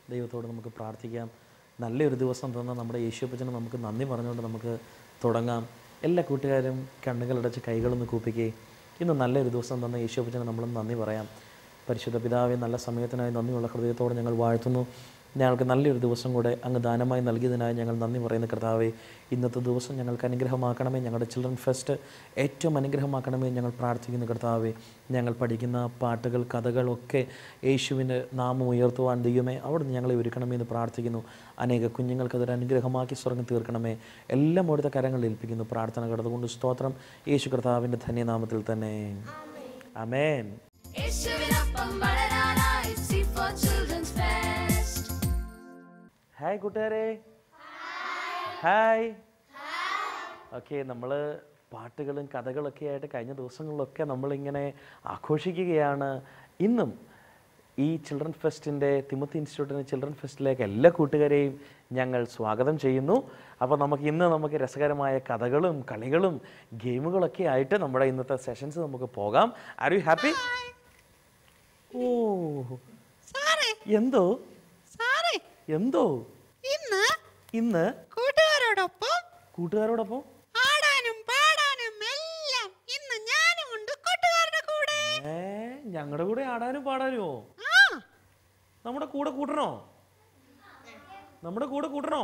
ദൈവത്തോട് നമുക്ക് പ്രാർത്ഥിക്കാം നല്ലൊരു ദിവസം തന്ന നമ്മുടെ യേശുപ്പച്ചന് നമുക്ക് നന്ദി പറഞ്ഞുകൊണ്ട് നമുക്ക് തുടങ്ങാം എല്ലാ കൂട്ടുകാരും കണ്ണുകളടച്ച് കൈകളൊന്ന് കൂപ്പിക്കേ ഇന്ന് നല്ലൊരു ദിവസം തന്ന യേശുപ്പച്ചന് നമ്മൾ നന്ദി പറയാം പരിശുദ്ധ പിതാവെ നല്ല സമയത്തിനായി നന്ദിയുള്ള ഹൃദയത്തോടെ ഞങ്ങൾ വാഴ്ത്തുന്നു ഞങ്ങൾക്ക് നല്ലൊരു ദിവസം കൂടെ അങ്ങ് ദാനമായി നൽകിയതിനായി ഞങ്ങൾ നന്ദി പറയുന്ന കർത്താവെ ഇന്നത്തെ ദിവസം ഞങ്ങൾക്ക് അനുഗ്രഹമാക്കണമേ ഞങ്ങളുടെ ചിൽഡ്രൻ ഫെസ്റ്റ് ഏറ്റവും അനുഗ്രഹമാക്കണമേ ഞങ്ങൾ പ്രാർത്ഥിക്കുന്ന കർത്താവെ ഞങ്ങൾ പഠിക്കുന്ന പാട്ടുകൾ കഥകളൊക്കെ യേശുവിൻ്റെ നാമം ഉയർത്തുവാൻ ദൈവമേ അവിടുന്ന് ഞങ്ങളെ ഒരുക്കണമേ എന്ന് പ്രാർത്ഥിക്കുന്നു അനേക കുഞ്ഞുങ്ങൾക്ക് അതൊരു അനുഗ്രഹമാക്കി സ്വർഗം തീർക്കണമേ എല്ലാം അവിടുത്തെ കരങ്ങളിൽ ഏൽപ്പിക്കുന്നു പ്രാർത്ഥന കടന്നുകൊണ്ട് സ്തോത്രം യേശു കർത്താവിൻ്റെ ധന്യനാമത്തിൽ തന്നെ അമേൻ യേശുവിനൊപ്പം വളരാനായി C four children's fest hi കൂട്ടുകാരെ ഹായ് ഓക്കെ നമ്മൾ പാട്ടുകളും കഥകളൊക്കെ ആയിട്ട് കഴിഞ്ഞ ദിവസങ്ങളിലൊക്കെ നമ്മളിങ്ങനെ ആഘോഷിക്കുകയാണ് ഇന്നും ഈ ചിൽഡ്രൻ ഫെസ്റ്റിൻ്റെ തിമുത്തി ഇൻസ്റ്റിറ്റ്യൂട്ടിൻ്റെ ചിൽഡ്രൻ ഫെസ്റ്റിലേക്ക് എല്ലാ കൂട്ടുകാരെയും ഞങ്ങൾ സ്വാഗതം ചെയ്യുന്നു അപ്പോൾ നമുക്ക് ഇന്ന് നമുക്ക് രസകരമായ കഥകളും കളികളും ഗെയിമുകളൊക്കെ ആയിട്ട് നമ്മുടെ ഇന്നത്തെ സെഷൻസ് നമുക്ക് പോകാം ആർ യു ഹാപ്പി ഓ സാറേ എന്തോ സാറേ എന്തോ ഇന്ന് ഇന്ന് കൂട്ടുകാരോടൊപ്പം കൂട്ടുകാരോടൊപ്പം ആടാനും പാടാനും എല്ലാം ഇന്ന് ഞാനും ഉണ്ട് കൂട്ടുകാരുടെ കൂടെ ഏ ഞങ്ങളുടെ കൂടെ ആടാനും പാടാനുമോ ആ നമ്മുടെ കൂടെ കൂട്ടണോ നമ്മുടെ കൂടെ കൂട്ടണോ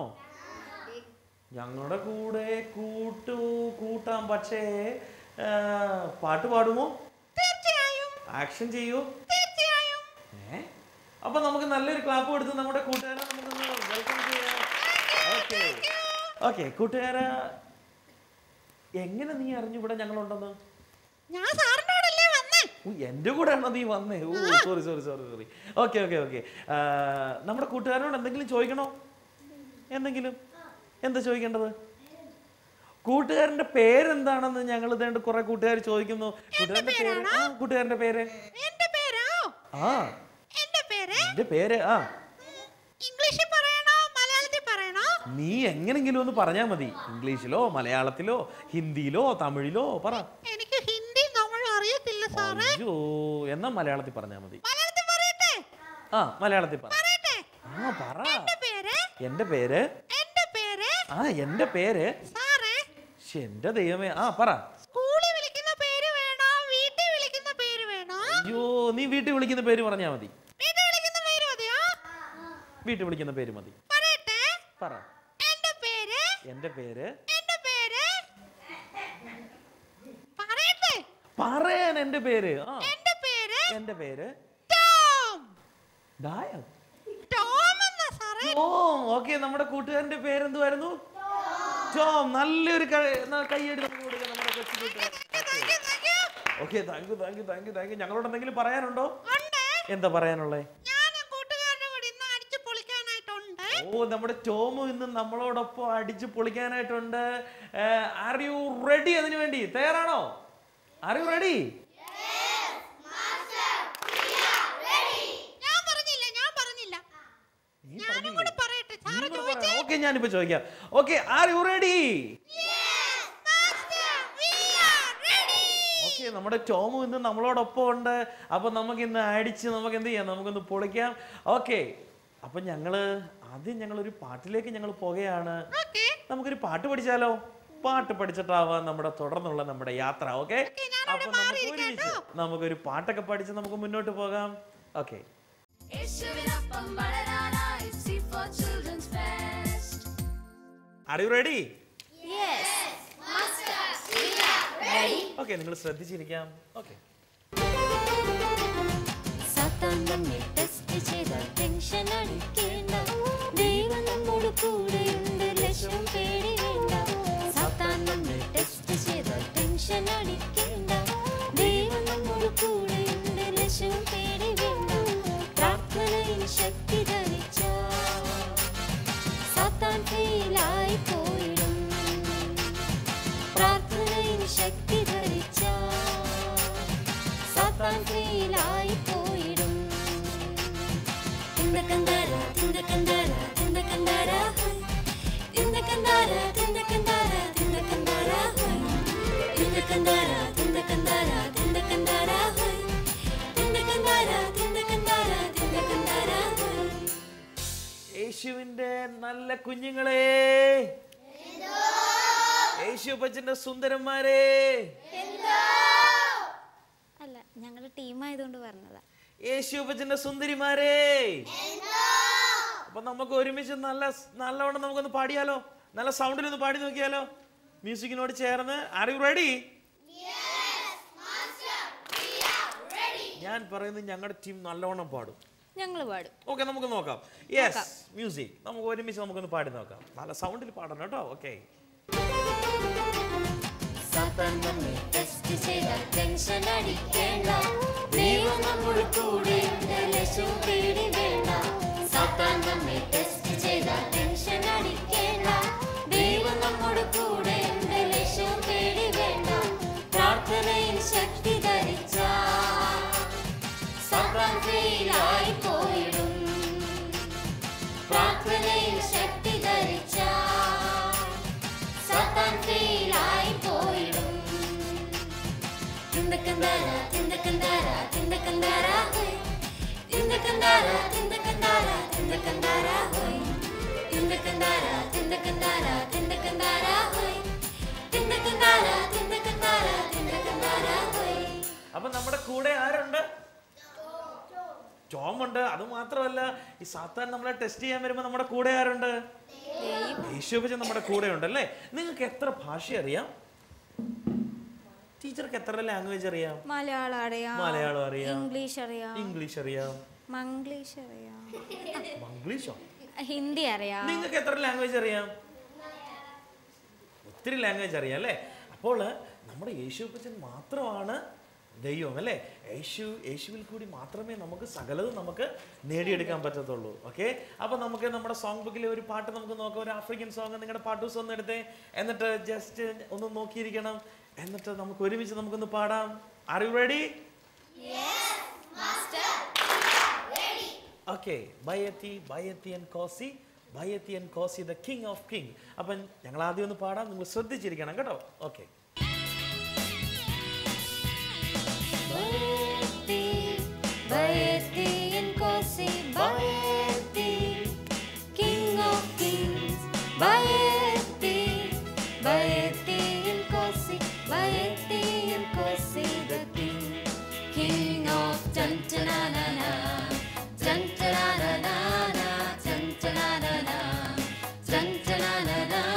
ഞങ്ങളുടെ കൂടെ കൂട്ടു കൂട്ടാം പക്ഷേ ആ, പാട്ട് പാടുമോ തീർച്ചയായും ആക്ഷൻ ചെയ്യൂ തീർച്ചയായും ഏ അപ്പൊ നമുക്ക് നല്ലൊരു ക്ലാപ്പ് കൊടുത്ത് നമ്മുടെ കൂട്ടുകാരെ നമുക്കൊന്ന് വെൽക്കം ചെയ്യാം ഓക്കെ ഓക്കെ കൂട്ടുകാരെ എങ്ങനെ നീ അറിഞ്ഞു ഇവിടെ ഞങ്ങളുണ്ടെന്ന് ഞാൻ സാറിനോടല്ലേ വന്നേ ഓ, എൻ്റെ കൂടെ ആണോ നീ വന്നേ ഓ sorry sorry sorry sorry okay okay okay നമ്മുടെ കൂട്ടുകാരനോട് എന്തെങ്കിലും ചോദിക്കണോ എന്തെങ്കിലും എന്താ ചോദിക്കേണ്ടത് കൂട്ടുകാരന്റെ പേരെന്താണെന്ന് ഞങ്ങൾ ഇതേണ്ട കുറെ കൂട്ടുകാർ ചോദിക്കുന്നു കൂട്ടുകാരന്റെ പേര് ആ കൂട്ടുകാരന്റെ പേര് എന്റെ പേരോ ആ എന്റെ പേര് എന്റെ പേര് ആ ഇംഗ്ലീഷിൽ പറയണോ മലയാളത്തിൽ പറയണോ നീ എങ്ങനെങ്കിലും ഒന്ന് പറഞ്ഞാൽ മതി ഇംഗ്ലീഷിലോ മലയാളത്തിലോ ഹിന്ദിയിലോ തമിഴിലോ പറ എനിക്ക് ഹിന്ദി തമിഴ് അറിയത്തില്ല സാറേ അയ്യോ എന്നാ മലയാളത്തിൽ പറഞ്ഞാൽ മതി മലയാളത്തിൽ പറയട്ടെ ആ മലയാളത്തിൽ പറ പറയട്ടെ ആ പറ എന്റെ പേര് എന്റെ പേര് എന്റെ പേര് ആ എന്റെ പേര് സാറേ ശ്ശെ, എന്റെ ദൈവമേ ആ പറ സ്കൂളിൽ വിളിക്കുന്ന പേര് വേണോ വീട്ടിൽ വിളിക്കുന്ന പേര് വേണോ അയ്യോ നീ വീട്ടിൽ വിളിക്കുന്ന പേര് പറഞ്ഞാൽ മതി വീട്ടിൽ വിളിക്കുന്ന പേര് മതിയോ വീട്ടിൽ വിളിക്കുന്ന പേര് മതി പറയട്ടെ പറ എന്റെ പേര് എന്റെ പേര് എന്റെ പേര് പറയട്ടെ പറയാൻ എന്റെ പേര് ആ എന്റെ പേര് എന്റെ പേര് ടോം ദായം ടോം എന്നാ സാറേ ഓ ഓക്കെ നമ്മുടെ കൂട്ടുകാരന്റെ പേരെന്തുവായിരുന്നു ടോം നല്ലൊരു ക- ന- കയ്യടി നമുക്ക് കൊടുക്കാം നമ്മുടെ കൊച്ചു കൂട്ടുകാരൻ Thank you, thank you. Okay thank you thank you thank you thank you ഞങ്ങളോട് എന്തെങ്കിലും പറയാനുണ്ടോ ഉണ്ട് എന്താ പറയാനുള്ളേ ഞാൻ കൂട്ടുകാരുടെ കൂടെ ഇന്ന് അടിച്ചു പൊളിക്കാനായിട്ടുണ്ട് ഓ നമ്മുടെ ടോമു ഇന്ന് നമ്മളോടൊപ്പം അടിച്ച് പൊളിക്കാനായിട്ടുണ്ട് ആർ യു റെഡി അതിനു വേണ്ടി തയ്യാറാണോ ആർ യു റെഡി ഞാൻ പറഞ്ഞില്ല ഞാൻ പറഞ്ഞില്ല ഞാനും കൂടെ പറയട്ടെ സാറ് ചോദിച്ചേ ഓക്കെ ഞാനിപ്പോ ചോദിക്കാം okay are you ready Master, we are ready. Okay നമ്മുടെ ടോമു ഇന്ന് നമ്മളോടൊപ്പം ഉണ്ട് അപ്പൊ നമുക്ക് ഇന്ന് അടിച്ച് നമുക്ക് എന്ത് ചെയ്യാം നമുക്കൊന്ന് പൊളിക്കാം ഓക്കെ അപ്പൊ ഞങ്ങള് ആദ്യം ഞങ്ങൾ ഒരു പാട്ടിലേക്ക് ഞങ്ങൾ പോകുകയാണ് Okay. നമുക്കൊരു പാട്ട് പഠിച്ചാലോ പാട്ട് പഠിച്ചിട്ടാവാം നമ്മുടെ തുടർന്നുള്ള നമ്മുടെ യാത്ര ഓക്കെ അപ്പൊ നമുക്ക് ഒരുമിച്ച് നമുക്കൊരു പാട്ടൊക്കെ പഠിച്ച് നമുക്ക് മുന്നോട്ട് പോകാം ഓക്കെ യേശുവിനൊപ്പം വളരാനായി C four children's fest are you ready yes okay നിങ്ങൾ ശ്രദ്ധിച്ചിരിക്കാം ഓക്കെ സാത്താൻ നമ്മെ ടെസ്റ്റ് ചെയ്ത ടെൻഷൻ അടിക്കേണ്ട ദൈവം നമ്മോട് കൂടെയുണ്ട് ലക്ഷ്യം പേടി വേണ്ട സാത്താൻ നമ്മെ ടെസ്റ്റ് ചെയ്ത ടെൻഷൻ അടിക്കേണ്ട ദൈവം നമ്മോട് കൂടെയുണ്ട് ലക്ഷ്യം പേടി വേണ്ട പ്രാർത്ഥനയിൽ ശക്തി ധരിച്ച സാത്താൻ ഫെയിലായി പോയിടും പ്രാർത്ഥനയിൽ ശക്തി ധരിച്ച സാത്താൻ ഫെയിലായി പോയിടും തിന്തക്കന്താര തിന്തക്കന്താര തിന്തക്കന്താര ഹൈ. തിന്തക്കന്താര തിന്തക്കന്താര തിന്തക്കന്താര ഹൈ. തിന്തക്കന്താര തിന്തക്കന്താര തിന്തക്കന്താര ഹൈ. തിന്തക്കന്താര തിന്തക്കന്താര തിന്തക്കന്താര ഹൈ. യേശുവിന്റെ നല്ല കുഞ്ഞുങ്ങളെ യേശുപ്പച്ചന്റെ സുന്ദരന്മാരെ അല്ല ഞങ്ങളുടെ ടീമായതുകൊണ്ട് പറഞ്ഞതാ യേശുപ്പച്ചന്റെ സുന്ദരിമാരെ അപ്പൊ നമുക്ക് ഒരുമിച്ച് നല്ല നല്ലവണ്ണം നമുക്കൊന്ന് പാടിയാലോ നല്ല സൗണ്ടിൽ ഒന്ന് പാടി നോക്കിയാലോ മ്യൂസിക്കിനോട് ചേർന്ന് ആർ യു റെഡി ഞാൻ പറയുന്നത് ഞങ്ങളുടെ ടീം നല്ലവണ്ണം പാടും ഞങ്ങൾ പാടും ഓക്കെ നമുക്ക് നോക്കാം യെസ് മ്യൂസിക് നമുക്ക് ഒരുമിച്ച് നമുക്കൊന്ന് പാടി നോക്കാം നല്ല സൗണ്ടിൽ പാടണം കേട്ടോ ഓക്കെ സാത്താൻ നമ്മെ ടെസ്റ്റ് ചെയ്താൽ ടെൻഷൻ അടിക്കേണ്ട ദൈവം നമ്മുടെ കൂടെ ഉണ്ട്, യേശു പേടി വേണ്ട സാത്താൻ നമ്മെ ടെസ്റ്റ് ചെയ്താൽ ടെൻഷൻ അടിക്കേണ്ട ദൈവം നമ്മുടെ കൂടെ ഉണ്ട്, യേശു പേടി വേണ്ട പ്രാർത്ഥനയിൽ ശക്തി ധരിച്ച സാത്താൻ ഫെയിലായി പോയിടും പ്രാർത്ഥനയിൽ ശക്തി ധരിച്ച സാത്താൻ ഫെയിലായി പോയിടും തിന്തക്കന്താര തിന്തക്കന്താര തിന്തക്കന്താര ഹോയ് തിന്തക്കന്താര തിന്തക്കന്താര തിന്തക്കന്താര ഹോയ് തിന്തക്കന്താര തിന്തക്കന്താര തിന്തക്കന്താര ഹോയ് തിന്തക്കന്താര തിന്തക്കന്താര തിന്തക്കന്താര ഹോയ് അപ്പൊ നമ്മുടെ കൂടെ ആരുണ്ട് ടോമുണ്ട് അത് മാത്രമല്ല ഈ സാത്താൻ നമ്മളെ ടെസ്റ്റ് ചെയ്യാൻ വരുമ്പോ നമ്മുടെ കൂടെ ആരുണ്ട് യേശുപ്പച്ചൻ നമ്മുടെ കൂടെ ഉണ്ട് അല്ലേ നിങ്ങൾക്ക് എത്ര ഭാഷ അറിയാം ടീച്ചർക്ക് എത്ര ലാംഗ്വേജ് അറിയാം മലയാളം അറിയാം മലയാളം അറിയാം ഇംഗ്ലീഷ് അറിയാം ഇംഗ്ലീഷ് അറിയാം മംഗ്ലീഷ് അറിയാം മംഗ്ലീഷോ ഹിന്ദി അറിയാം നിങ്ങൾക്ക് എത്ര ലാംഗ്വേജ് അറിയാം ഒത്തിരി ലാംഗ്വേജ് അറിയാം അല്ലേ അപ്പോൾ നമ്മുടെ യേശുപ്പച്ചൻ മാത്രമാണ് ദൈവം അല്ലേ യേശു യേശുവിൽ കൂടി മാത്രമേ നമുക്ക് സകലതും നമുക്ക് നേടിയെടുക്കാൻ പറ്റത്തുള്ളൂ ഓക്കെ അപ്പൊ നമുക്ക് നമ്മുടെ സോങ് ബുക്കിലെ ഒരു പാട്ട് നമുക്ക് നോക്കാം ഒരു ആഫ്രിക്കൻ സോങ് നിങ്ങളുടെ പാട്ട് ദിവസം ഒന്ന് എടുത്തേ എന്നിട്ട് ജസ്റ്റ് ഒന്ന് നോക്കിയിരിക്കണം എന്നിട്ട് നമുക്ക് ഒരുമിച്ച് നമുക്കൊന്ന് പാടാം ആർ യു റെഡി ഓക്കെ ബയത്തി ബയത്തി ആൻഡ് കോസി ബയത്തി ആൻഡ് കോസി ദ കിങ് ഓഫ് കിങ് അപ്പം ഞങ്ങൾ ആദ്യം ഒന്ന് പാടാം നിങ്ങൾ ശ്രദ്ധിച്ചിരിക്കണം കേട്ടോ okay Baeti, Baeti and Kosi, Baeti, King of Kings, Baeti, Baeti and Kosi, Baeti and Kosi, the King, King of Tantanana, Tantanana, Tantanana, Tantanana.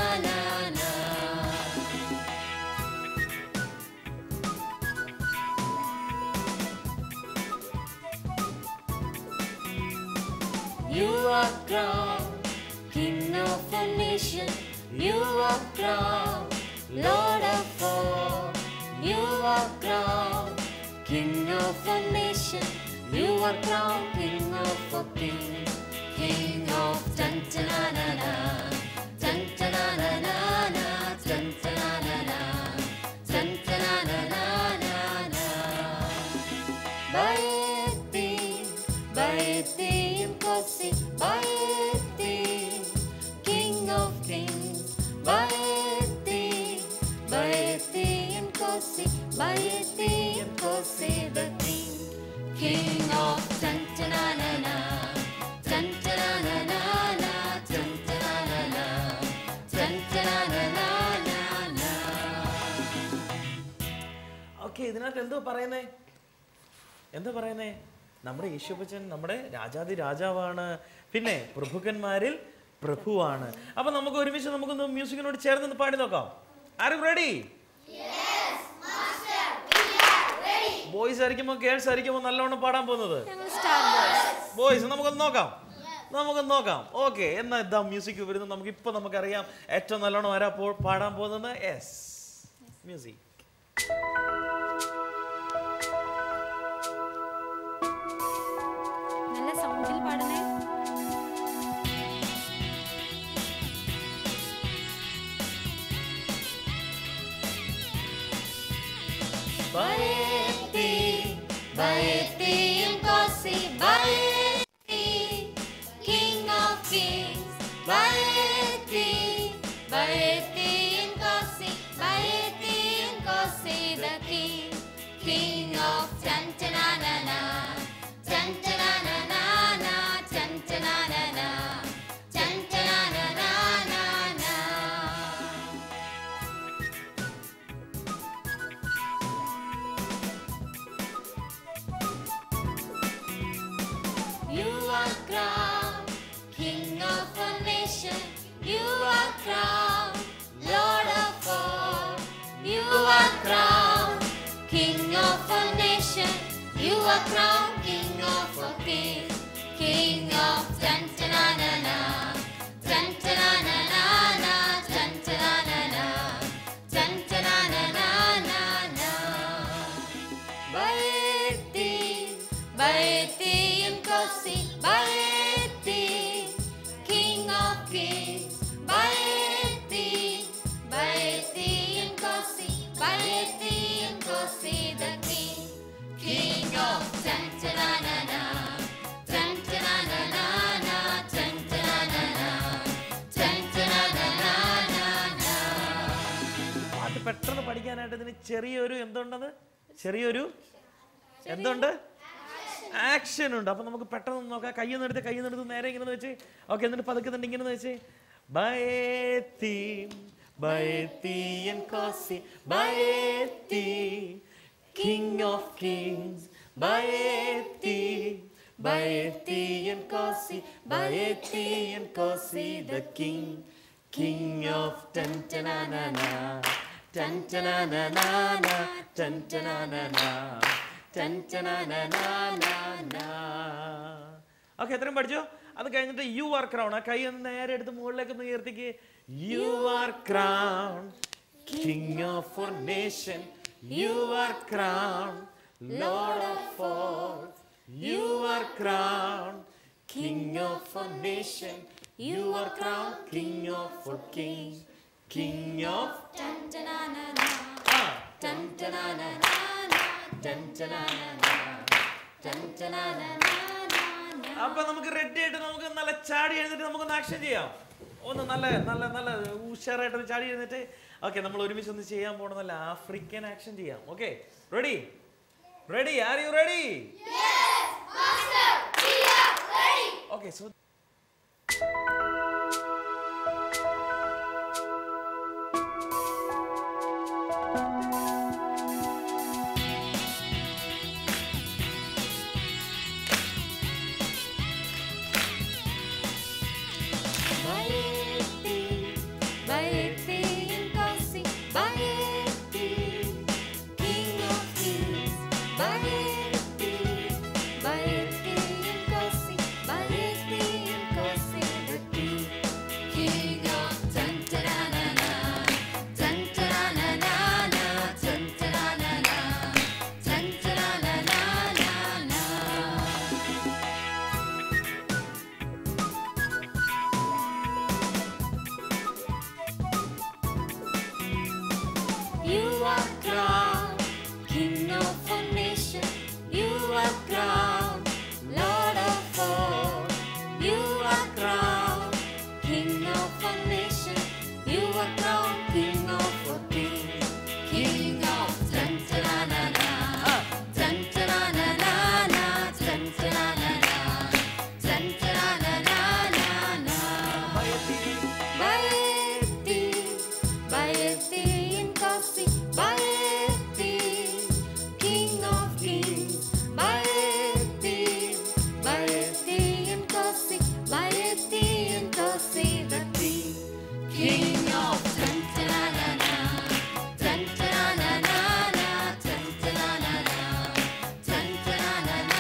You are crowned, King of a nation. You are crowned, Lord of all. You are crowned, King of a nation. You are crowned, King of a king. King of Tantanana, Tantanana, Tantanana, Tantanana. Baeti, Baeti and Kosi, Baeti, King of Kings, Baeti, Baeti and Kosi, Baeti and Kosi the King, King of Tantanana, Tantanana, Tantanana, Tantanana. Okay ഇതിനകത്ത് എന്തോ പറയുന്നേ എന്താ പറയുന്നേ നമ്മുടെ യേശുപ്പച്ചൻ നമ്മുടെ രാജാതി രാജാവാണ് പിന്നെ പ്രഭുക്കന്മാരിൽ പ്രഭുവാണ് അപ്പൊ നമുക്ക് ഒരുമിച്ച് നമുക്കൊന്ന് മ്യൂസിക്കിനോട് ചേർന്ന് പാടി നോക്കാം ആരും റെഡി ബോയ്സ് ആയിരിക്കുമ്പോ ഗേൾസ് ആയിരിക്കുമ്പോ നല്ലോണം പാടാൻ പോകുന്നത് ഞങ്ങൾ സ്റ്റാർ ബോയ്സ് ബോയ്സ് നമുക്കൊന്ന് നോക്കാം നമുക്കൊന്ന് നോക്കാം ഓക്കെ എന്നാ ഇതാ മ്യൂസിക് വരുന്നത് നമുക്ക് ഇപ്പൊ നമുക്കറിയാം ഏറ്റവും നല്ലോണം ആരാ പോ- പാടാൻ പോകുന്നത് യെസ് മ്യൂസിക് നല്ല സൗണ്ടിൽ പാടണേ Baeti, Baeti and Kosi, Baeti, King of Kings, Baeti, Baeti and Kosi, Baeti and Kosi the King, King of Tantanana, Tantanana, Tantanana, crown King of all kings, King of dun dun na na na, dun dun na na na na, dun dun na na na, dun dun na na na na na. Baeti, Baeti and Kosi, Baeti, King of kings, Baeti, Baeti and Kosi, Baeti and Kosi the king, King of Tantanana, Tantanana, Tantanana, Tantanana. പാട്ട് പെട്ടെന്ന് പഠിക്കാനായിട്ട് ഇതിന് ചെറിയൊരു എന്തുണ്ടെന്ന് ചെറിയൊരു എന്തുണ്ട് action ഉണ്ട് അപ്പൊ നമുക്ക് പെട്ടെന്ന് നോക്കാം കയ്യൊന്ന് എടുത്ത് കയ്യൊന്ന് എടുത്ത് നേരെ ഇങ്ങനെ വെച്ച് ഓക്കെ എന്നിട്ട് പതുക്കെ തന്നെ ഇങ്ങനെ വെച്ച് ബയത്തി ബയത്തിയൻ കോസി ബയത്തി കിങ് ഓഫ് കിങ്സ് ബയത്തി ബയത്തിയൻ കോസി ബയത്തിയൻ കോസി ദ കിങ് കിങ് ഓഫ് ടൻടനാനന ടൻടനാനന ടൻടനാനന ഓക്കെ എത്രയും പഠിച്ചോ അത് കഴിഞ്ഞിട്ട് യു ആർ ക്രൗൺ ആ കൈ ഒന്ന് നേരെ എടുത്ത് മുകളിലേക്ക് ഒന്ന് ഉയർത്തിക്ക് you are crown king of for nation you are crown lord of for you are crown king of for nation you are crown king of for king king of അപ്പൊ നമുക്ക് റെഡി ആയിട്ട് നമുക്ക് നല്ല ചാടി എഴുന്നിട്ട് നമുക്കൊന്ന് ആക്ഷൻ ചെയ്യാം ഒന്ന് നല്ല നല്ല നല്ല ഉഷാറായിട്ട് ഒന്ന് ചാടി എഴുന്നിട്ട് ഓക്കെ നമ്മൾ ഒരുമിച്ച് ഒന്ന് ചെയ്യാൻ പോണ നല്ല ആഫ്രിക്കൻ ആക്ഷൻ ചെയ്യാം okay ready ready are you ready okay so Baeti, Baeti and Kosi, Baeti, King of kings, Baeti, Baeti and Kosi, Baeti and Kosi the king, King of Tantaranana, Tantaranana, Tantaranana, Tantaranana. You are crowned, King of all nations. You are crowned, Lord of all. You are crowned, King of all nations. You are crowned, King of all kings. King of Tantaranana, Tantaranana, Tantaranana, Tantaranana. Baeti, Baeti and Kosi, Baeti, King of kings, Baeti, Baeti and Kosi, Baeti and Kosi the king, King of Tantanana, Tantanana, Tantanana, Tantanana.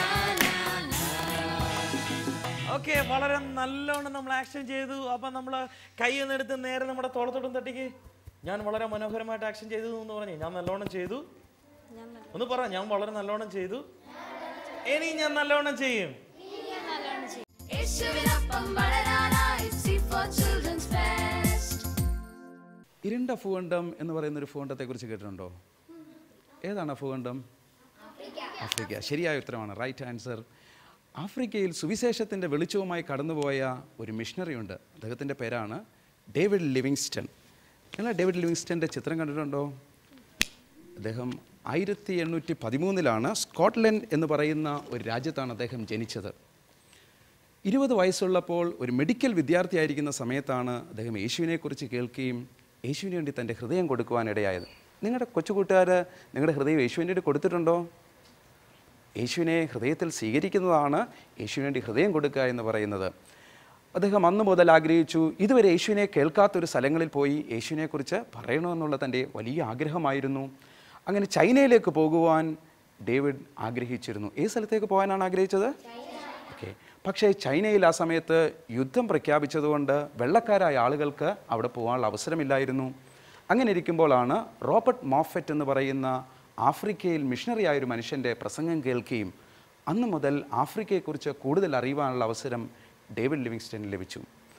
Okay വളരെ നല്ലോണം നമ്മൾ action ചെയ്തു അപ്പൊ നമ്മൾ കൈ ഒന്നെടുത്ത് നേരെ നമ്മുടെ തോളത്തോട്ടും തട്ടിക്ക് ഞാൻ വളരെ മനോഹരമായിട്ട് ആക്ഷൻ ചെയ്തു എന്ന് പറഞ്ഞു ഞാൻ നല്ലോണം ചെയ്തു ഒന്ന് പറ ഞാൻ വളരെ നല്ലോണം ചെയ്തു ഇനി ഞാൻ നല്ലോണം ചെയ്യും യേശുവിനൊപ്പം വളരാനായി സി ഫോർ ചിൽഡ്രൻസ് ഫെസ്റ്റ് ഇരുണ്ട ഭൂഖണ്ഡം എന്ന് പറയുന്ന ഒരു ഭൂഖണ്ഡത്തെക്കുറിച്ച് കേട്ടിട്ടുണ്ടോ ഏതാണ് ആ ഭൂഖണ്ഡം ആഫ്രിക്ക ശരിയായ ഉത്തരമാണ് റൈറ്റ് ആൻസർ ആഫ്രിക്കയിൽ സുവിശേഷത്തിൻ്റെ വെളിച്ചവുമായി കടന്നുപോയ ഒരു മിഷണറി ഉണ്ട് അദ്ദേഹത്തിൻ്റെ പേരാണ് ഡേവിഡ് ലിവിങ്സ്റ്റൺ നിങ്ങൾ ആ ഡേവിഡ് ലിവിങ്സ്റ്റൻ്റെ ചിത്രം കണ്ടിട്ടുണ്ടോ അദ്ദേഹം ആയിരത്തി എണ്ണൂറ്റി പതിമൂന്നിലാണ് സ്കോട്ട്ലൻഡ് എന്ന് പറയുന്ന ഒരു രാജ്യത്താണ് അദ്ദേഹം ജനിച്ചത് ഇരുപത് വയസ്സുള്ളപ്പോൾ ഒരു മെഡിക്കൽ വിദ്യാർത്ഥിയായിരിക്കുന്ന സമയത്താണ് അദ്ദേഹം യേശുവിനെക്കുറിച്ച് കേൾക്കുകയും യേശുവിന് വേണ്ടി തൻ്റെ ഹൃദയം കൊടുക്കുവാനിടയായത് നിങ്ങളുടെ കൊച്ചുകൂട്ടുകാർ നിങ്ങളുടെ ഹൃദയം യേശുവിന് വേണ്ടി കൊടുത്തിട്ടുണ്ടോ യേശുവിനെ ഹൃദയത്തിൽ സ്വീകരിക്കുന്നതാണ് യേശുവിന് വേണ്ടി ഹൃദയം കൊടുക്കുക എന്ന് പറയുന്നത് അദ്ദേഹം അന്ന് മുതൽ ആഗ്രഹിച്ചു ഇതുവരെ യേശുവിനെ കേൾക്കാത്തൊരു സ്ഥലങ്ങളിൽ പോയി യേശുവിനെക്കുറിച്ച് പറയണമെന്നുള്ള തൻ്റെ വലിയ ആഗ്രഹമായിരുന്നു അങ്ങനെ ചൈനയിലേക്ക് പോകുവാൻ ഡേവിഡ് ആഗ്രഹിച്ചിരുന്നു ഏത് സ്ഥലത്തേക്ക് പോകാനാണ് ആഗ്രഹിച്ചത് ഓക്കെ പക്ഷേ ചൈനയിൽ ആ സമയത്ത് യുദ്ധം പ്രഖ്യാപിച്ചതുകൊണ്ട് വെള്ളക്കാരായ ആളുകൾക്ക് അവിടെ പോകാനുള്ള അവസരമില്ലായിരുന്നു അങ്ങനെ ഇരിക്കുമ്പോഴാണ് റോബർട്ട് മോഫറ്റ് എന്ന് പറയുന്ന ആഫ്രിക്കയിൽ മിഷണറി ആയ ഒരു മനുഷ്യൻ്റെ പ്രസംഗം കേൾക്കുകയും അന്ന് മുതൽ ആഫ്രിക്കയെക്കുറിച്ച് കൂടുതൽ അറിയുവാനുള്ള അവസരം ഡേവിഡ് ലിവിങ്സ്റ്റണിന് ലഭിച്ചു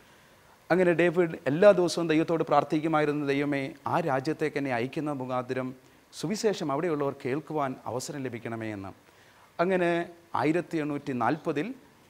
അങ്ങനെ ഡേവിഡ് എല്ലാ ദിവസവും ദൈവത്തോട് പ്രാർത്ഥിക്കുമായിരുന്നു ദൈവമേ ആ രാജ്യത്തേക്ക് എന്നെ അയക്കുന്ന മുഖാന്തരം സുവിശേഷം അവിടെയുള്ളവർ കേൾക്കുവാൻ അവസരം ലഭിക്കണമേ എന്ന് അങ്ങനെ ആയിരത്തി എണ്ണൂറ്റി നാൽപ്പതിൽ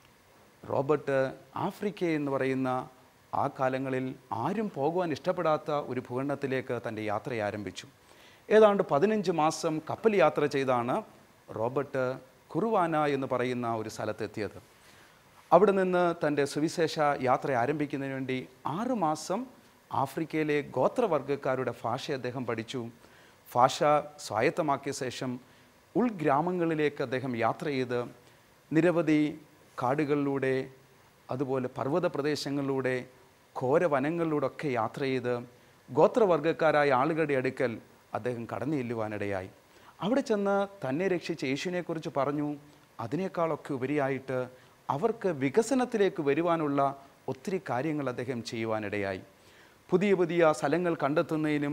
റോബർട്ട് ആഫ്രിക്ക എന്ന് പറയുന്ന ആ കാലങ്ങളിൽ ആരും പോകുവാൻ ഇഷ്ടപ്പെടാത്ത ഒരു ഭൂഖണ്ഡത്തിലേക്ക് തൻ്റെ യാത്ര ആരംഭിച്ചു ഏതാണ്ട് പതിനഞ്ച് മാസം കപ്പൽ യാത്ര ചെയ്താണ് റോബർട്ട് കുറുവാന എന്ന് പറയുന്ന ഒരു സ്ഥലത്തെത്തിയത് അവിടെ നിന്ന് തൻ്റെ സുവിശേഷ യാത്ര ആരംഭിക്കുന്നതിന് വേണ്ടി ആറ് മാസം ആഫ്രിക്കയിലെ ഗോത്രവർഗ്ഗക്കാരുടെ ഭാഷ അദ്ദേഹം പഠിച്ചു ഭാഷ സ്വായത്തമാക്കിയ ശേഷം ഉൾഗ്രാമങ്ങളിലേക്ക് അദ്ദേഹം യാത്ര ചെയ്ത് നിരവധി കാടുകളിലൂടെ അതുപോലെ പർവ്വത പ്രദേശങ്ങളിലൂടെ ഘോരവനങ്ങളിലൂടെ ഒക്കെ യാത്ര ചെയ്ത് ഗോത്രവർഗ്ഗക്കാരായ ആളുകളുടെ അടുക്കൽ അദ്ദേഹം കടന്നു ചെല്ലുവാനിടയായി അവിടെ ചെന്ന് തന്നെ രക്ഷിച്ച യേശുവിനെക്കുറിച്ച് പറഞ്ഞു അതിനേക്കാളൊക്കെ ഉപരിയായിട്ട് അവർക്ക് വികസനത്തിലേക്ക് വരുവാനുള്ള ഒത്തിരി കാര്യങ്ങൾ അദ്ദേഹം ചെയ്യുവാനിടയായി പുതിയ പുതിയ സ്ഥലങ്ങൾ കണ്ടെത്തുന്നതിനും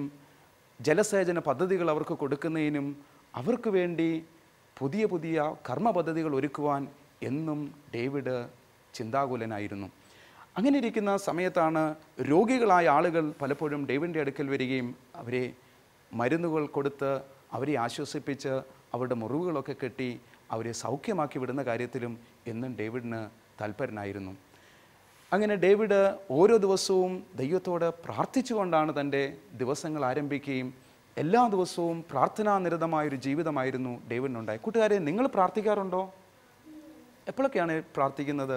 ജലസേചന പദ്ധതികൾ അവർക്ക് കൊടുക്കുന്നതിനും അവർക്ക് വേണ്ടി പുതിയ പുതിയ കർമ്മ പദ്ധതികൾ ഒരുക്കുവാൻ എന്നും ഡേവിഡ് ചിന്താകുലനായിരുന്നു അങ്ങനെ ഇരിക്കുന്ന സമയത്താണ് രോഗികളായ ആളുകൾ പലപ്പോഴും ഡേവിഡിൻ്റെ അടുക്കൽ വരികയും അവരെ മരുന്നുകൾ കൊടുത്ത് അവരെ ആശ്വസിപ്പിച്ച് അവരുടെ മുറിവുകളൊക്കെ കെട്ടി അവരെ സൗഖ്യമാക്കി വിടുന്ന കാര്യത്തിലും എന്നും ഡേവിഡിന് താല്പര്യനായിരുന്നു അങ്ങനെ ഡേവിഡ് ഓരോ ദിവസവും ദൈവത്തോട് പ്രാർത്ഥിച്ചുകൊണ്ടാണ് തൻ്റെ ദിവസങ്ങൾ ആരംഭിക്കുകയും എല്ലാ ദിവസവും പ്രാർത്ഥനാനിരതമായൊരു ജീവിതമായിരുന്നു ഡേവിഡിനുണ്ടായി കൂട്ടുകാരെ നിങ്ങൾ പ്രാർത്ഥിക്കാറുണ്ടോ എപ്പോഴൊക്കെയാണ് പ്രാർത്ഥിക്കുന്നത്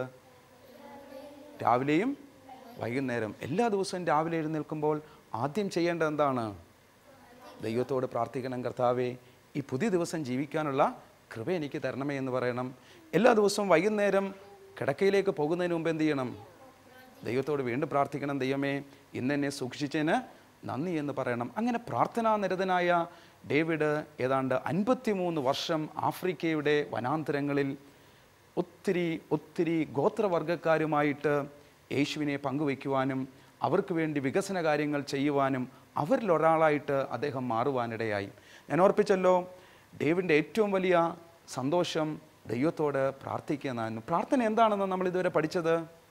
രാവിലെയും വൈകുന്നേരം എല്ലാ ദിവസവും രാവിലെ എഴുന്നേൽക്കുമ്പോൾ ആദ്യം ചെയ്യേണ്ടത് എന്താണ് ദൈവത്തോട് പ്രാർത്ഥിക്കണം കർത്താവേ ഈ പുതിയ ദിവസം ജീവിക്കാനുള്ള കൃപ എനിക്ക് തരണമേ എന്ന് പറയണം എല്ലാ ദിവസവും വൈകുന്നേരം കിടക്കയിലേക്ക് പോകുന്നതിന് മുമ്പ് എന്ത് ചെയ്യണം ദൈവത്തോട് വീണ്ടും പ്രാർത്ഥിക്കണം ദൈവമേ ഇന്ന് എന്നെ സൂക്ഷിച്ചതിന് നന്ദി എന്ന് പറയണം അങ്ങനെ പ്രാർത്ഥനാ നിരതനായ ഡേവിഡ് ഏതാണ്ട് അൻപത്തിമൂന്ന് വർഷം ആഫ്രിക്കയുടെ വനാന്തരങ്ങളിൽ ഒത്തിരി ഒത്തിരി ഗോത്രവർഗക്കാരുമായിട്ട് യേശുവിനെ പങ്കുവയ്ക്കുവാനും അവർക്ക് വേണ്ടി വികസന കാര്യങ്ങൾ ചെയ്യുവാനും അവരിൽ ഒരാളായിട്ട് അദ്ദേഹം മാറുവാനിടയായി ഞാൻ ഓർപ്പിച്ചല്ലോ ഡേവിൻ്റെ ഏറ്റവും വലിയ സന്തോഷം ദൈവത്തോട് പ്രാർത്ഥിക്കുക എന്നായിരുന്നു പ്രാർത്ഥന എന്താണെന്ന് നമ്മൾ ഇതുവരെ പഠിച്ചത്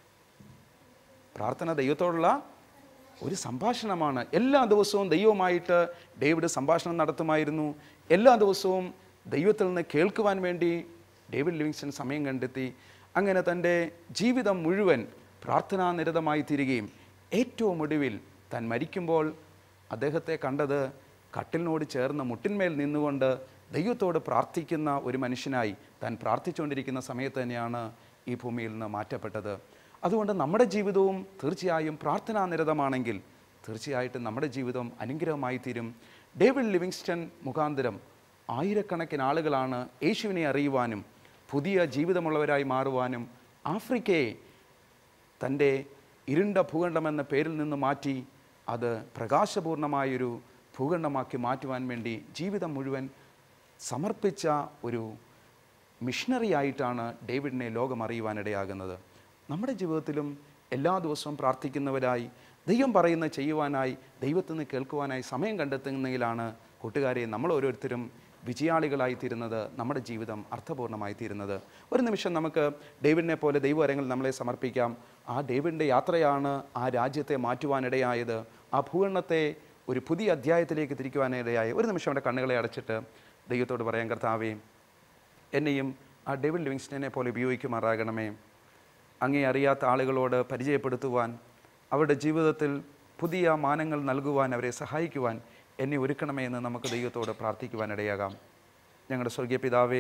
പ്രാർത്ഥന ദൈവത്തോടുള്ള ഒരു സംഭാഷണമാണ് എല്ലാ ദിവസവും ദൈവവുമായിട്ട് ഡേവിഡ് സംഭാഷണം നടത്തുമായിരുന്നു എല്ലാ ദിവസവും ദൈവത്തിൽ നിന്ന് കേൾക്കുവാൻ വേണ്ടി ഡേവിഡ് ലിവിങ്സ്റ്റൺ സമയം കണ്ടെത്തി അങ്ങനെ തൻ്റെ ജീവിതം മുഴുവൻ പ്രാർത്ഥനാനിരതമായി തീരുകയും ഏറ്റവും ഒടുവിൽ താൻ മരിക്കുമ്പോൾ അദ്ദേഹത്തെ കണ്ടത് കട്ടിലിനോട് ചേർന്ന് മുട്ടിന്മേൽ നിന്നുകൊണ്ട് ദൈവത്തോട് പ്രാർത്ഥിക്കുന്ന ഒരു മനുഷ്യനായി താൻ പ്രാർത്ഥിച്ചുകൊണ്ടിരിക്കുന്ന സമയത്ത് തന്നെയാണ് ഈ ഭൂമിയിൽ നിന്ന് മാറ്റപ്പെട്ടത് അതുകൊണ്ട് നമ്മുടെ ജീവിതവും തീർച്ചയായും പ്രാർത്ഥനാനിരതമാണെങ്കിൽ തീർച്ചയായിട്ടും നമ്മുടെ ജീവിതം അനുഗ്രഹമായി തീരും ഡേവിഡ് ലിവിങ്സ്റ്റൺ മുഖാന്തരം ആയിരക്കണക്കിന് ആളുകളാണ് യേശുവിനെ അറിയുവാനും പുതിയ ജീവിതമുള്ളവരായി മാറുവാനും ആഫ്രിക്കയെ തൻ്റെ ഇരുണ്ട ഭൂഖണ്ഡമെന്ന പേരിൽ നിന്ന് മാറ്റി അത് പ്രകാശപൂർണമായൊരു ഭൂഖണ്ഡമാക്കി മാറ്റുവാൻ വേണ്ടി ജീവിതം മുഴുവൻ സമർപ്പിച്ച ഒരു മിഷണറി ആയിട്ടാണ് ഡേവിഡിനെ ലോകം അറിയുവാനിടയാകുന്നത് നമ്മുടെ ജീവിതത്തിലും എല്ലാ ദിവസവും പ്രാർത്ഥിക്കുന്നവരായി ദൈവം പറയുന്ന ചെയ്യുവാനായി ദൈവത്തിൽ നിന്ന് കേൾക്കുവാനായി സമയം കണ്ടെത്തുന്നതിലാണ് കൂട്ടുകാരെ നമ്മൾ ഓരോരുത്തരും വിജയാളികളായി തീരുന്നത് നമ്മുടെ ജീവിതം അർത്ഥപൂർണ്ണമായി തീരുന്നത് ഒരു നിമിഷം നമുക്ക് ഡേവിഡിനെ പോലെ ദൈവകരങ്ങൾ നമ്മളെ സമർപ്പിക്കാം ആ ഡേവിഡിൻ്റെ യാത്രയാണ് ആ രാജ്യത്തെ മാറ്റുവാനിടയായത് ആ ഭൂഖണ്ഡത്തെ ഒരു പുതിയ അധ്യായത്തിലേക്ക് തിരിക്കുവാനിടയായി ഒരു നിമിഷം അവിടെ കണ്ണുകളെ അടച്ചിട്ട് ദൈവത്തോട് പറയാൻ കർത്താവേ എന്നെയും ആ ഡേവിഡ് ലിവിങ്സ്റ്റനെ പോലെ ഉപയോഗിക്കുമാറാകണമേ അങ്ങേ അറിയാത്ത ആളുകളോട് പരിചയപ്പെടുത്തുവാൻ അവരുടെ ജീവിതത്തിൽ പുതിയ മാനങ്ങൾ നൽകുവാൻ അവരെ സഹായിക്കുവാൻ എന്നെ ഒരുക്കണമേ എന്ന് നമുക്ക് ദൈവത്തോട് പ്രാർത്ഥിക്കുവാനിടയാകാം ഞങ്ങളുടെ സ്വർഗീയ പിതാവേ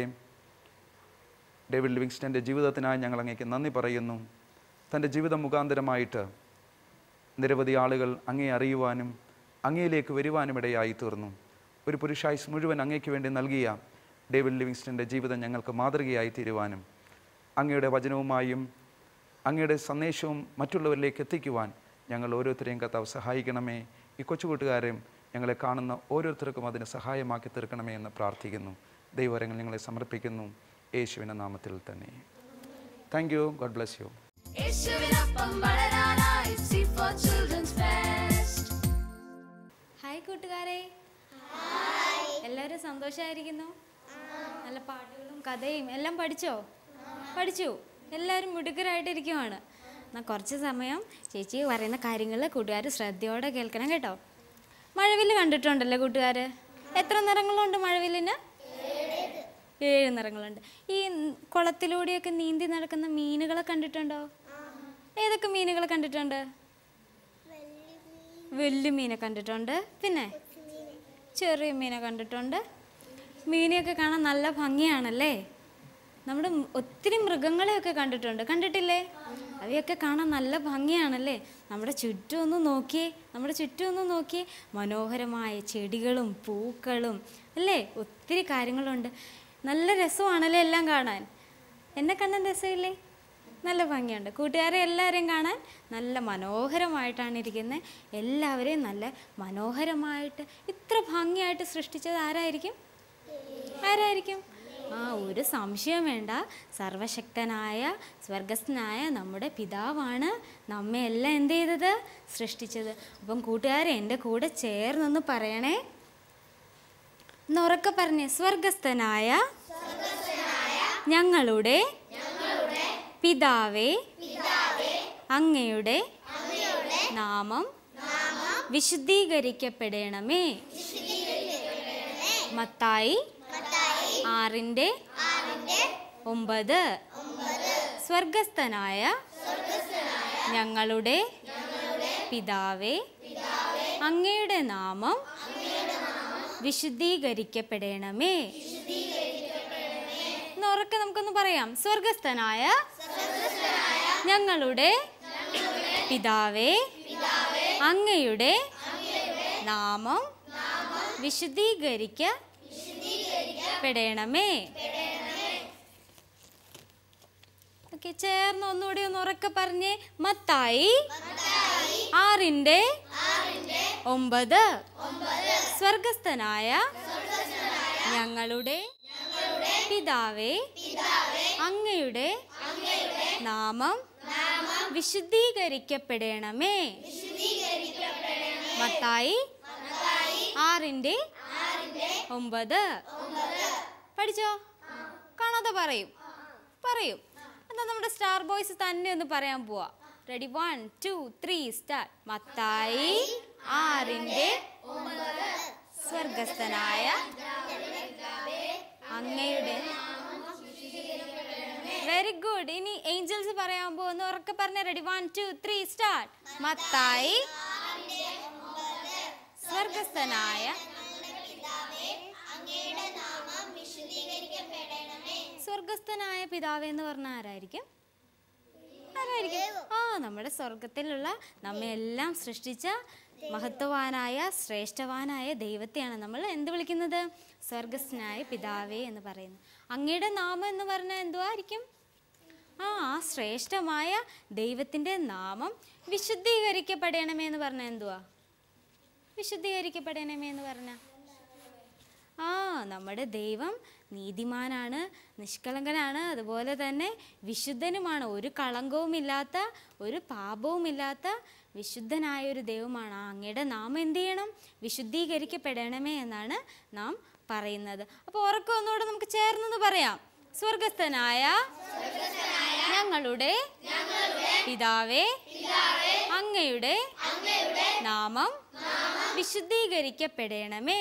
ഡേവിഡ് ലിവിങ്സ്റ്റൻ്റെ ജീവിതത്തിനായി ഞങ്ങൾ അങ്ങേക്ക് നന്ദി പറയുന്നു തൻ്റെ ജീവിതം മുഖാന്തരമായിട്ട് നിരവധി ആളുകൾ അങ്ങേ അറിയുവാനും അങ്ങയിലേക്ക് വരുവാനും ഇടയായി തീർന്നു ഒരു പുരുഷായുസ് മുഴുവൻ അങ്ങേക്ക് വേണ്ടി നൽകിയ ഡേവിഡ് ലിവിങ്സ്റ്റൻ്റെ ജീവിതം ഞങ്ങൾക്ക് മാതൃകയായി തീരുവാനും അങ്ങയുടെ വചനവുമായും അങ്ങയുടെ സന്ദേശവും മറ്റുള്ളവരിലേക്ക് എത്തിക്കുവാൻ ഞങ്ങൾ ഓരോരുത്തരെയും കർത്താവ് സഹായിക്കണമേ ഈ കൊച്ചുകൂട്ടുകാരെയും ഞങ്ങളെ കാണുന്ന ഓരോരുത്തർക്കും അതിന് സഹായമാക്കി തീർക്കണമേ എന്ന് പ്രാർത്ഥിക്കുന്നു ദൈവവരങ്ങൾ ഞങ്ങളെ സമർപ്പിക്കുന്നു യേശുവിൻ്റെ നാമത്തിൽ തന്നെ thank you God bless you യേശുവിനൊപ്പം വളരാനായി C four children's fest hi കൂട്ടുകാരെ എല്ലാവരും സന്തോഷമായിരിക്കുന്നു നല്ല പാട്ടുകളും കഥയും എല്ലാം പഠിച്ചോ പഠിച്ചു എല്ലാവരും മിടുക്കരായിട്ടിരിക്കുവാണ് എന്നാൽ കുറച്ച് സമയം ചേച്ചി പറയുന്ന കാര്യങ്ങൾ കൂട്ടുകാർ ശ്രദ്ധയോടെ കേൾക്കണം കേട്ടോ മഴവില്ല് കണ്ടിട്ടുണ്ടല്ലോ കൂട്ടുകാർ എത്ര നിറങ്ങളുണ്ട് മഴവില്ലിന് ഏഴ് നിറങ്ങളുണ്ട് ഈ കുളത്തിലൂടെയൊക്കെ നീന്തി നടക്കുന്ന മീനുകളെ കണ്ടിട്ടുണ്ടോ ഏതൊക്കെ മീനുകളെ കണ്ടിട്ടുണ്ട് വലിയ മീനെ കണ്ടിട്ടുണ്ട് പിന്നെ ചെറിയ മീനെ കണ്ടിട്ടുണ്ട് മീനെയൊക്കെ കാണാൻ നല്ല ഭംഗിയാണല്ലേ നമ്മുടെ മ് ഒത്തിരി മൃഗങ്ങളെയൊക്കെ കണ്ടിട്ടുണ്ട് കണ്ടിട്ടില്ലേ അവയൊക്കെ കാണാൻ നല്ല ഭംഗിയാണല്ലേ നമ്മുടെ ചുറ്റും ഒന്ന് നോക്കിയേ നമ്മുടെ ചുറ്റും ഒന്ന് നോക്കിയേ മനോഹരമായ ചെടികളും പൂക്കളും അല്ലേ ഒത്തിരി കാര്യങ്ങളുണ്ട് നല്ല രസമാണല്ലേ എല്ലാം കാണാൻ എന്നെ കാണാൻ രസമില്ലേ നല്ല ഭംഗിയുണ്ട് കൂട്ടുകാരെ എല്ലാവരെയും കാണാൻ നല്ല മനോഹരമായിട്ടാണ് ഇരിക്കുന്നത് എല്ലാവരെയും നല്ല മനോഹരമായിട്ട് ഇത്ര ഭംഗിയായിട്ട് സൃഷ്ടിച്ചത് ആരായിരിക്കും ആരായിരിക്കും ആ ഒരു സംശയം വേണ്ട സർവശക്തനായ സ്വർഗസ്ഥനായ നമ്മുടെ പിതാവാണ് നമ്മെ എല്ലാം എന്ത് ചെയ്തത് സൃഷ്ടിച്ചത് അപ്പം കൂട്ടുകാരെ എൻ്റെ കൂടെ ചേർന്നൊന്ന് പറയണേ ഒന്ന് ഉറക്കെ പറഞ്ഞേ സ്വർഗസ്ഥനായ ഞങ്ങളുടെ പിതാവേ അങ്ങയുടെ നാമം വിശുദ്ധീകരിക്കപ്പെടണമേ മത്തായി ആറിൻ്റെ ഒമ്പത് സ്വർഗസ്ഥനായ ഞങ്ങളുടെ പിതാവേ അങ്ങയുടെ നാമം വിശുദ്ധീകരിക്കപ്പെടണമേ എന്ന് ഉറക്കെ നമുക്കൊന്ന് പറയാം സ്വർഗസ്ഥനായ ഞങ്ങളുടെ പിതാവേ അങ്ങയുടെ നാമം വിശുദ്ധീകരിക്കപ്പെടണമേ ഓക്കെ ചേർന്ന് ഒന്നുകൂടി ഒന്ന് ഉറക്കെ പറഞ്ഞേ മത്തായി ആറിൻ്റെ ഒമ്പത് സ്വർഗസ്ഥനായ ഞങ്ങളുടെ പിതാവേ അങ്ങയുടെ നാമം വിശുദ്ധീകരിക്കപ്പെടണമേ മത്തായി ആറിൻ്റെ ഒമ്പത് പഠിച്ചോ കാണാതെ പറയും പറയും എന്നാ നമ്മുടെ സ്റ്റാർ ബോയ്സ് തന്നെ ഒന്ന് പറയാൻ പോവാ ready one two three start Mathai ആറിൻ്റെ സ്വർഗസ്ഥനായ അങ്ങയുടെ വെരി ഗുഡ് ഇനി ഏഞ്ചൽസ് പറയാൻ പോകുന്നു ഉറക്കെ പറഞ്ഞ ready one two three start Mathai സ്വർഗസ്ഥനായ സ്വർഗസ്ഥനായ പിതാവ് എന്ന് പറഞ്ഞ ആരായിരിക്കും ആരായിരിക്കും ആ നമ്മുടെ സ്വർഗത്തിലുള്ള നമ്മെ എല്ലാം സൃഷ്ടിച്ച മഹത്വവാനായ ശ്രേഷ്ഠവാനായ ദൈവത്തെയാണ് നമ്മൾ എന്ത് വിളിക്കുന്നത് സ്വർഗസ്ഥനായ പിതാവേ എന്ന് പറയുന്നത് അങ്ങയുടെ നാമം എന്ന് പറഞ്ഞാൽ എന്തുവായിരിക്കും ആ ആ ശ്രേഷ്ഠമായ ദൈവത്തിൻ്റെ നാമം വിശുദ്ധീകരിക്കപ്പെടണമേ എന്ന് പറഞ്ഞാൽ എന്തുവാ വിശുദ്ധീകരിക്കപ്പെടണമേ എന്ന് പറഞ്ഞാൽ ആ നമ്മുടെ ദൈവം നീതിമാനാണ് നിഷ്കളങ്കനാണ് അതുപോലെ തന്നെ വിശുദ്ധനുമാണ് ഒരു കളങ്കവുമില്ലാത്ത ഒരു പാപവുമില്ലാത്ത വിശുദ്ധനായ ഒരു ദൈവമാണ് ആ അങ്ങയുടെ നാം എന്ത് ചെയ്യണം വിശുദ്ധീകരിക്കപ്പെടണമേ എന്നാണ് നാം പറയുന്നത് അപ്പോൾ ഉറക്കം ഒന്നുകൂടെ നമുക്ക് ചേർന്നെന്ന് പറയാം സ്വർഗസ്ഥനായ ഞങ്ങളുടെ പിതാവേ അങ്ങയുടെ നാമം വിശുദ്ധീകരിക്കപ്പെടണമേ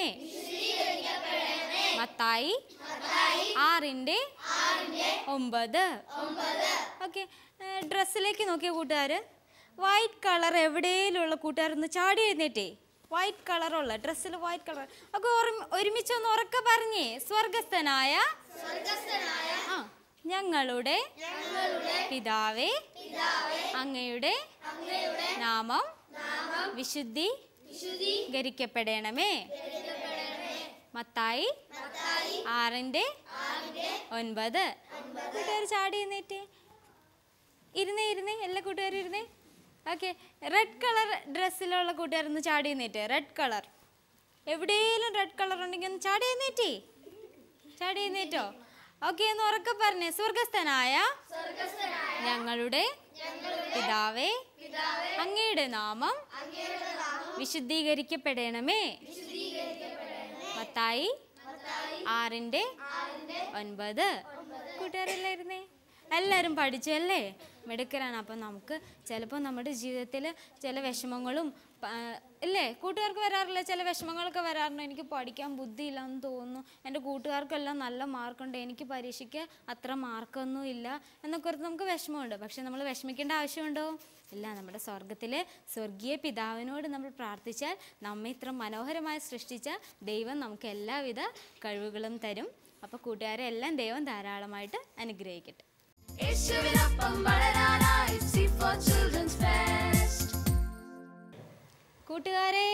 മത്തായി ആറിൻ്റെ ഒമ്പത് ഓക്കെ ഡ്രസ്സിലേക്ക് നോക്കിയ കൂട്ടുകാർ വൈറ്റ് കളർ എവിടെയെങ്കിലുള്ള കൂട്ടുകാരൊന്ന് ചാടി എഴുന്നേറ്റേ വൈറ്റ് കളറുള്ള ഡ്രസ്സിൽ വൈറ്റ് കളർ ഒക്കെ ഒരുമിച്ച് ഒന്ന് ഉറക്കെ പറഞ്ഞേ സ്വർഗസ്ഥനായ ആ ഞങ്ങളുടെ പിതാവേ അങ്ങയുടെ നാമം വിശുദ്ധി ഗരിക്കപ്പെടണമേ മത്തായി ആറിൻ്റെ ഒൻപത് കൂട്ടുകാർ ചാടി എഴുന്നേറ്റ് ഇരുന്നേ ഇരുന്നേ എല്ലാ കൂട്ടുകാരും ഇരുന്നേ ഓക്കെ റെഡ് കളർ ഡ്രസ്സിലുള്ള കൂട്ടുകാരൊന്ന് ചാടി എഴുന്നേറ്റ് റെഡ് കളർ എവിടെയെങ്കിലും റെഡ് കളർ ഉണ്ടെങ്കിൽ ഒന്ന് ചാടി എഴുന്നേറ്റേ ചാടി എഴുന്നേറ്റോ ഓക്കെ എന്ന് ഉറക്കെ പറഞ്ഞേ സ്വർഗസ്ഥനായ ഞങ്ങളുടെ പിതാവേ അങ്ങയുടെ നാമം വിശുദ്ധീകരിക്കപ്പെടണമേ മത്തായി ആറിന്റെ ഒൻപത് കൂട്ടുകാരെല്ലായിരുന്നേ എല്ലാവരും പഠിച്ചു അല്ലേ മിടുക്കരാണ് അപ്പം നമുക്ക് ചിലപ്പോൾ നമ്മുടെ ജീവിതത്തിൽ ചില വിഷമങ്ങളും പ- ഇല്ലേ കൂട്ടുകാർക്ക് വരാറില്ല ചില വിഷമങ്ങളൊക്കെ വരാറുണ്ട് എനിക്ക് പഠിക്കാൻ ബുദ്ധിയില്ലെന്ന് തോന്നുന്നു എൻ്റെ കൂട്ടുകാർക്കെല്ലാം നല്ല മാർക്കുണ്ട് എനിക്ക് പരീക്ഷയ്ക്ക് അത്ര മാർക്കൊന്നും ഇല്ല എന്നൊക്കെ ഓർത്ത് നമുക്ക് വിഷമമുണ്ട് പക്ഷെ നമ്മൾ വിഷമിക്കേണ്ട ആവശ്യമുണ്ടോ ഇല്ല നമ്മുടെ സ്വർഗത്തിലെ സ്വർഗീയ പിതാവിനോട് നമ്മൾ പ്രാർത്ഥിച്ചാൽ നമ്മെ ഇത്ര മനോഹരമായി സൃഷ്ടിച്ച ദൈവം നമുക്ക് എല്ലാവിധ കഴിവുകളും തരും അപ്പോൾ കൂട്ടുകാരെ എല്ലാം ദൈവം ധാരാളമായിട്ട് അനുഗ്രഹിക്കട്ടെ യേശുവിനൊപ്പം വളരാനായി സി ഫോർ ചിൽഡ്രൻസ് ഫെസ്റ്റ് കൂട്ടുകാരെ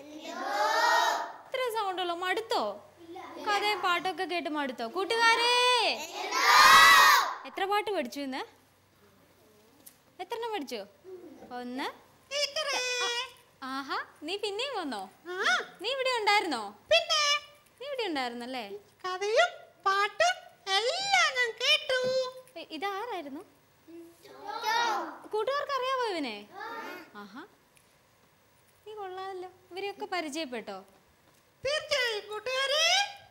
ഇത്ര സൗണ്ട് ഉള്ളോ മടുത്തോ കഥയും പാട്ടൊക്കെ കേട്ട് മടുത്തോ കൂട്ടുകാരെ എത്ര പാട്ട് പഠിച്ചു ഇന്ന് എത്ര എണ്ണം പഠിച്ചു ഒന്ന് ആഹാ നീ പിന്നെയും വന്നോ ആ നീ ഇവിടെ ഉണ്ടായിരുന്നോ പിന്നെ നീ ഇവിടെ ഉണ്ടായിരുന്നല്ലേ കഥയും പാട്ടും എല്ലാം ഞാൻ കേട്ടു ഏ, ഇതാരായിരുന്നു കൂട്ടുകാർക്ക് അറിയാവോ ഇവനെ ആഹാ നീ കൊള്ളാമല്ലോ ഇവരെയൊക്കെ പരിചയപ്പെട്ടോ തീർച്ചയായും കൂട്ടുകാരെ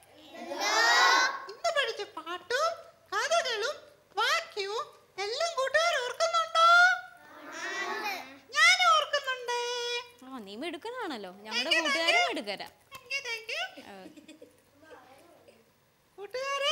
ഇന്ന് പഠിച്ച പാട്ടും കഥകളും വാക്യവും എല്ലാം കൂട്ടുകാർ ഓർക്കുന്നുണ്ടോ ഞാൻ ഓർക്കുന്നുണ്ട് ആ നീ മിടുക്കനാണല്ലോ ഞങ്ങളുടെ കൂട്ടുകാരും മിടുക്കരാ Thank you, thank you. ആ, കൂട്ടുകാരെ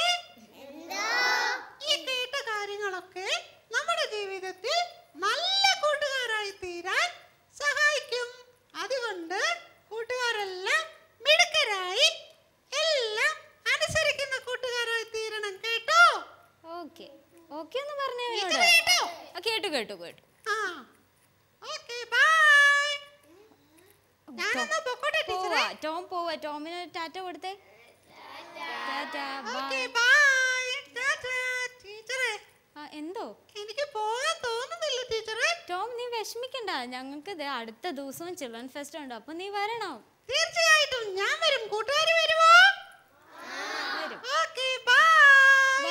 ഈ കേട്ട കാര്യങ്ങളൊക്കെ നമ്മുടെ ജീവിതത്തിൽ നല്ല കൂട്ടുകാരായി തീരാൻ സഹായിക്കും അതുകൊണ്ട് കൂട്ടുകാരെല്ലാം മിടുക്കരായി എല്ലാം അനുസരിക്കുന്ന കൂട്ടുകാരായി തീരണം കേട്ടോ ഓക്കെ ഓക്കെ എന്ന് പറഞ്ഞേ ഇത് എന്നോട് കേട്ടോ ആ, കേട്ടു കേട്ടു കേട്ടു ആ ഓക്കെ ബൈ ഞാനെന്നാ പൊക്കോട്ടെ ടീച്ചറെ പോവാ ടോം പോവാ ടോമിന് ടാറ്റ കൊടുത്തേ ടാറ്റ ഓക്കെ ബൈ ബൈ ടീച്ചറെ ആ എന്തോ എനിക്ക് പോകാൻ തോന്നുന്നില്ല ടീച്ചറെ ടോം നീ വിഷമിക്കണ്ട ഞങ്ങൾക്ക് ഇത് അടുത്ത ദിവസവും ചിൽഡ്രൻ ഫെസ്റ്റ് ഉണ്ട് അപ്പൊ നീ വരണം തീർച്ചയായിട്ടും ഞാൻ വരും കൂട്ടുകാർ വരുമോ വരും ഓക്കെ ബൈ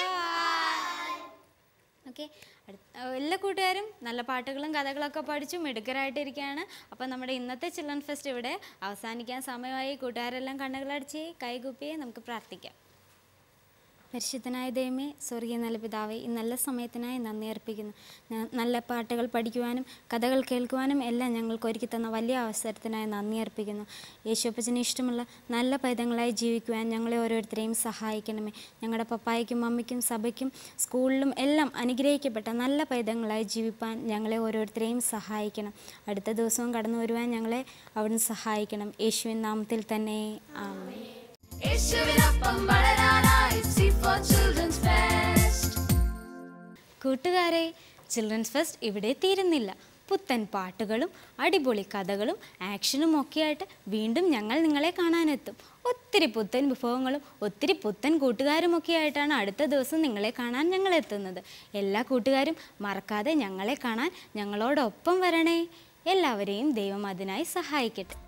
ഓക്കെ എല്ലാ കൂട്ടുകാരും നല്ല പാട്ടുകളും കഥകളൊക്കെ പഠിച്ചു മിടുക്കരായിട്ടിരിക്കുകയാണ് അപ്പം നമ്മുടെ ഇന്നത്തെ ചിൽഡ്രൻ ഫെസ്റ്റ് ഇവിടെ അവസാനിക്കാൻ സമയമായി കൂട്ടുകാരെല്ലാം കണ്ണുകളടിച്ച് കൈകൂപ്പി നമുക്ക് പ്രാർത്ഥിക്കാം പരിശുദ്ധനായ ദൈവമേ സ്വർഗീയ നല്ല പിതാവേ ഈ നല്ല സമയത്തിനായി നന്ദി അർപ്പിക്കുന്നു ഞാൻ നല്ല പാട്ടുകൾ പഠിക്കുവാനും കഥകൾ കേൾക്കുവാനും എല്ലാം ഞങ്ങൾക്ക് ഒരുക്കി തന്ന വലിയ അവസരത്തിനായി നന്ദി അർപ്പിക്കുന്നു യേശുപ്പച്ചന് ഇഷ്ടമുള്ള നല്ല പൈതങ്ങളായി ജീവിക്കുവാൻ ഞങ്ങളെ ഓരോരുത്തരെയും സഹായിക്കണമേ ഞങ്ങളുടെ പപ്പായ്ക്കും മമ്മിക്കും സഭയ്ക്കും സ്കൂളിലും എല്ലാം അനുഗ്രഹിക്കപ്പെട്ട നല്ല പൈതങ്ങളായി ജീവിപ്പാൻ ഞങ്ങളെ ഓരോരുത്തരെയും സഹായിക്കണം അടുത്ത ദിവസവും കടന്നു വരുവാൻ ഞങ്ങളെ അവിടുന്ന് സഹായിക്കണം യേശുവിൻ നാമത്തിൽ തന്നെ ആമേ യേശുവിനൊപ്പം വളരാനായി സി ഫോർ ചിൽഡ്രൻസ് ഫെസ്റ്റ് കൂട്ടുകാരെ ചിൽഡ്രൻസ് ഫെസ്റ്റ് ഇവിടെ തീരുന്നില്ല പുത്തൻ പാട്ടുകളും അടിപൊളി കഥകളും ആക്ഷനും ഒക്കെയായിട്ട് വീണ്ടും ഞങ്ങൾ നിങ്ങളെ കാണാനെത്തും ഒത്തിരി പുത്തൻ വിഭവങ്ങളും ഒത്തിരി പുത്തൻ കൂട്ടുകാരുമൊക്കെ ആയിട്ടാണ് അടുത്ത ദിവസം നിങ്ങളെ കാണാൻ ഞങ്ങൾ എത്തുന്നത് എല്ലാ കൂട്ടുകാരും മറക്കാതെ ഞങ്ങളെ കാണാൻ ഞങ്ങളോടൊപ്പം വരണേ എല്ലാവരെയും ദൈവം അതിനായി സഹായിക്കട്ടെ